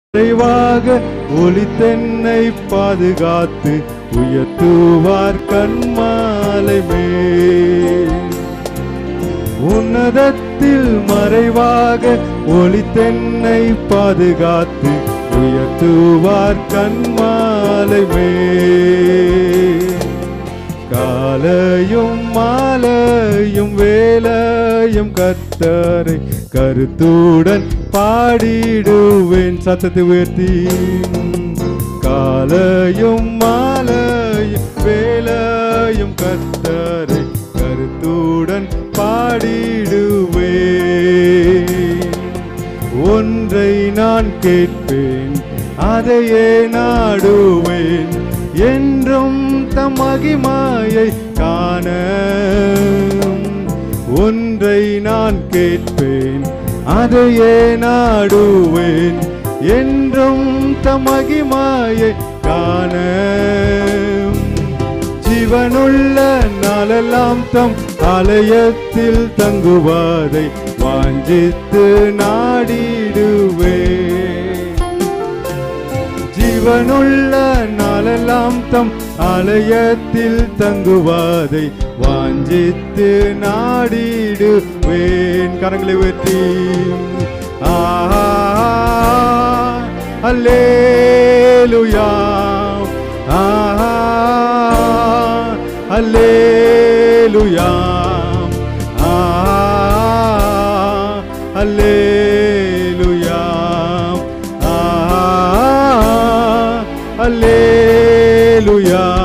மறைவாக ஒளித்தென்னை பாதுகாத்து உயர்த்துவார் கண்மாலை மேல் உன்னதத்தில் மறைவாக ஒளித்தென்னை பாதுகாத்து உயர்த்துவார் கண்மாலை மேல் காலையும் மாலையும் வேலையும் கத்தரை கருத்துடன் பாடிடுவேன் சத்தத்தை உயர்த்தி காலையும் மாலையும் வேலையும் கத்தரை கருத்துடன் பாடிடுவேன் ஒன்றை நான் கேட்பேன் அதையே நாடுவேன் என்றும் தம் மகிமாயை காண ஒன்றை நான் கேட்பேன் அதையே நாடுவேன் என்றும் தம் மகிமாயை காண ஜீவனுள்ள நாளெல்லாம் தம் ஆலயத்தில் தங்குவதை வாஞ்சித்து நாடிடுவே ஜீவனுள்ள நாளெல்லாம் தம் ஆலயத்தில் தங்குவதை வாஞ்சித்து நாடிடுவேன் கரங்களை உயர்த்தி ஆஹா அல்லேலுயா ஆஹா அல்லேலுயா ஆஹா அல்லேலுயா ஆஹா அல்லேலுயா